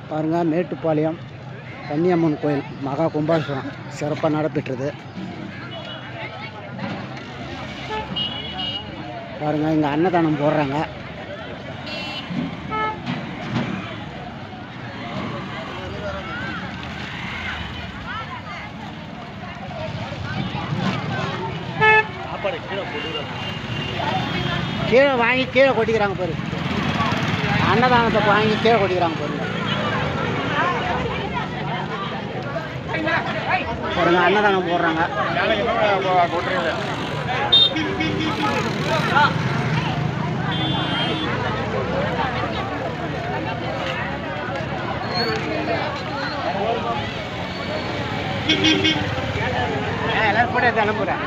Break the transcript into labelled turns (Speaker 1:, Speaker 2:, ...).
Speaker 1: பாருங்கள் மேட்டுப்பாளையம் கன்னியம்மன் கோயில் மகா கும்பாபிஷேகம் சிறப்பாக நடைபெற்றது பாருங்கள் இங்கே அன்னதானம் போடுறாங்க கீழே வாங்கி கீழே கொட்டிக்கிறாங்க பாரு அன்னதானத்தை வாங்கி கீழே கொட்டிக்கிறாங்க பாருங்க பாருங்க அன்னதானம் போடுறாங்க எல்லாரும் போட்டு அனுப்புறேன்